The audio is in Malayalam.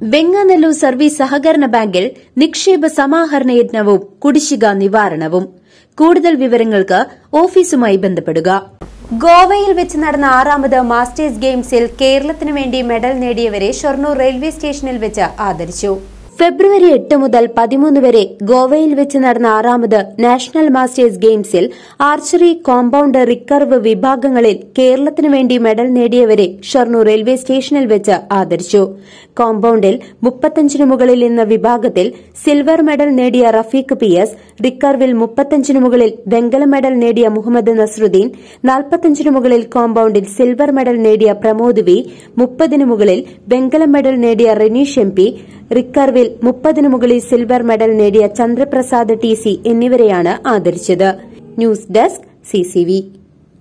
വെങ്ങാനല്ലൂർ സർവീസ് സഹകരണ ബാങ്കിൽ നിക്ഷേപ സമാഹരണ യജ്ഞവും കുടിശ്ശിക നിവാരണവും കൂടുതൽ വിവരങ്ങൾക്ക് ഓഫീസുമായി ബന്ധപ്പെടുക ഗോവയിൽ വെച്ച് നടന്ന ആറാമത് മാസ്റ്റേഴ്സ് ഗെയിംസിൽ കേരളത്തിനു വേണ്ടി മെഡൽ നേടിയവരെ ഷൊർണൂർ റെയിൽവേ സ്റ്റേഷനിൽ വെച്ച് ആദരിച്ചു ഫെബ്രുവരി എട്ട് മുതൽ പതിമൂന്ന് വരെ ഗോവയിൽ വെച്ച് നടന്ന ആറാമത് നാഷണൽ മാസ്റ്റേഴ്സ് ഗെയിംസിൽ ആർച്ചറി കോമ്പൌണ്ട് റിക്കർവ് വിഭാഗങ്ങളിൽ കേരളത്തിനു വേണ്ടി മെഡൽ നേടിയവരെ ഷൊർണൂർ റെയിൽവേ സ്റ്റേഷനിൽ വെച്ച് ആദരിച്ചു കോമ്പൌണ്ടിൽ മുപ്പത്തഞ്ചിനു മുകളിൽ എന്ന വിഭാഗത്തിൽ സിൽവർ മെഡൽ നേടിയ റഫീഖ് പി എസ് റിക്കർവിൽ മുപ്പത്തഞ്ചിനു മുകളിൽ വെങ്കല മെഡൽ നേടിയ മുഹമ്മദ് നസ്രുദ്ദീൻ നാൽപ്പത്തഞ്ചിനു മുകളിൽ കോമ്പൌണ്ടിൽ സിൽവർ മെഡൽ നേടിയ പ്രമോദ് വി മുപ്പതിനു മുകളിൽ വെങ്കല മെഡൽ നേടിയ റെനീഷ് എം പി റിക്കർവിൽ മുപ്പതിനു മുകളിൽ സിൽവർ മെഡൽ നേടിയ ചന്ദ്രപ്രസാദ് ടി സി എന്നിവരെയാണ് ആദരിച്ചത് ന്യൂസ് ഡെസ്ക് സിസിവി